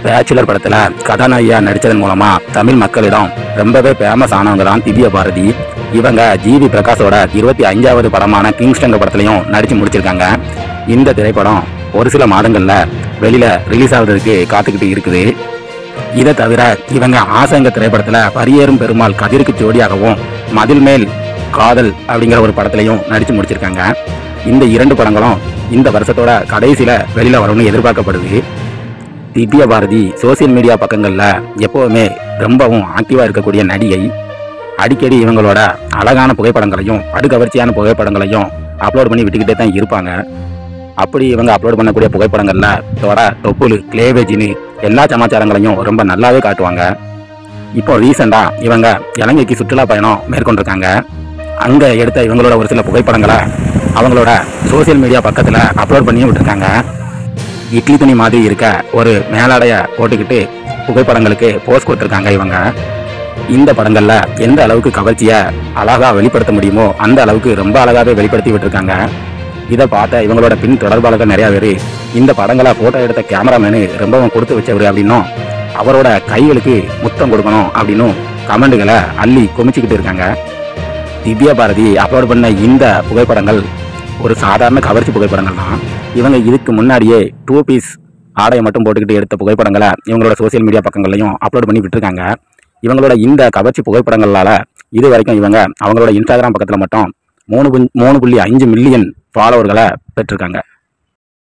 bachelor படத்துல கதாநாயகியா நடிச்சதன் மூலமா தமிழ் மக்களிடம் ரொம்பவே ஃபேமஸ் ஆனவங்க தான் திவ்யா பாரதி இவங்க ஜிவி பிரகாஷோட இருபத்தி அஞ்சாவது படமான கிங்ஸ்டங்க படத்துலையும் நடிச்சு முடிச்சிருக்காங்க இந்த திரைப்படம் ஒரு சில மாதங்கள்ல வெளியில ரிலீஸ் ஆகுறதுக்கு காத்துக்கிட்டு இருக்குது இதை தவிர இவங்க ஆசங்க திரைப்படத்துல பரியேறும் பெருமாள் கதிருக்கு ஜோடியாகவும் மதில் மேல் காதல் அப்படிங்கிற ஒரு படத்துலையும் நடிச்சு முடிச்சிருக்காங்க இந்த இரண்டு படங்களும் இந்த வருஷத்தோட கடைசியில வெளியில வரும்னு எதிர்பார்க்கப்படுது திவ்யா பாரதி சோசியல் மீடியா பக்கங்கள்ல எப்பவுமே ரொம்பவும் ஆக்டிவா இருக்கக்கூடிய நடிகை அடிக்கடி இவங்களோட அழகான புகைப்படங்களையும் படுகவர்ச்சியான புகைப்படங்களையும் அப்லோட் பண்ணி விட்டுக்கிட்டே தான் இருப்பாங்க அப்படி இவங்க அப்லோட் பண்ணக்கூடிய புகைப்படங்கள்ல தொட தொப்புள் கிளேவேஜின்னு எல்லா சமாச்சாரங்களையும் ரொம்ப நல்லாவே காட்டுவாங்க இப்போ ரீசெண்டா இவங்க இலங்கைக்கு சுற்றுலா பயணம் மேற்கொண்டிருக்காங்க அங்க எடுத்த இவங்களோட ஒரு சில புகைப்படங்களை அவங்களோட சோஷியல் மீடியா பக்கத்துல அப்லோட் பண்ணியும் விட்டுருக்காங்க இட்லி துணி மாதிரி இருக்க ஒரு மேலாடைய போட்டுக்கிட்டு புகைப்படங்களுக்கு போஸ் கொடுத்துருக்காங்க இவங்க இந்த படங்கள்ல எந்த அளவுக்கு கவர்ச்சியை அழகா வெளிப்படுத்த முடியுமோ அந்த அளவுக்கு ரொம்ப அழகாவே வெளிப்படுத்தி விட்டுருக்காங்க இதை பார்த்த இவங்களோட பின் தொடர்பாளர்கள் நிறைய பேர் இந்த படங்களை போட்டோ எடுத்த கேமராமேனு ரொம்பவும் கொடுத்து வச்சவர் அப்படின்னும் அவரோட கைகளுக்கு முத்தம் கொடுக்கணும் அப்படின்னும் கமெண்ட்டுகளை அள்ளி குமிச்சுக்கிட்டு இருக்காங்க திவ்யா பாரதி அப்லோட் பண்ண இந்த புகைப்படங்கள் ஒரு சாதாரண கவர்ச்சி புகைப்படங்கள் தான் இவங்க இதுக்கு முன்னாடியே டூ பீஸ் ஆடையை மட்டும் போட்டுக்கிட்டு எடுத்த புகைப்படங்களை இவங்களோட சோஷியல் மீடியா பக்கங்கள்லையும் அப்லோட் பண்ணி விட்டுருக்காங்க இவங்களோட இந்த கவர்ச்சி புகைப்படங்களால இது வரைக்கும் இவங்க அவங்களோட இன்ஸ்டாகிராம் பக்கத்தில் மட்டும் மூணு புள்ளி- மூணு புள்ளி அஞ்சு மில்லியன் ஃபாலோவர்களை பெற்றிருக்காங்க